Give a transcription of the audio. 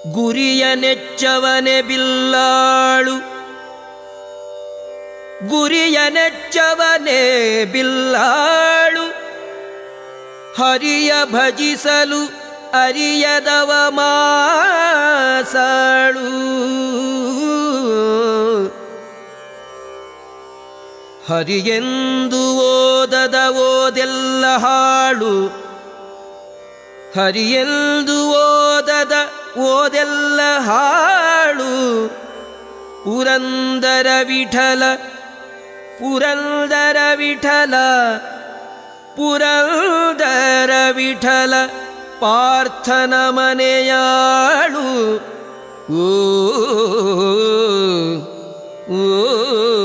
ಗುರಿಯ ನೆಚ್ಚವನೆ ಬಿಲ್ಲಾಳು ಗುರಿಯ ನೆಚ್ಚವನೆ ಬಿಲ್ಲಾಳು ಹರಿಯ ಭಜಿಸಲು ಅರಿಯದವ ಮಾಸಾಳು ಹರಿಯೆಂದು ಓದದ ಓದೆಲ್ಲ ಹಾಳು ಹರಿಯೆಂದು ಓದದ ಓದೆಲ್ಲ ಹಾಳು ಪುರಂದರ ವಿಠಲ ಪುರಂದರ ವಿಠಲ ಪುರಂದರ ವಿಠಲ ಪಾರ್ಥನ ಮನೆಯಾಳು ಓ ಓ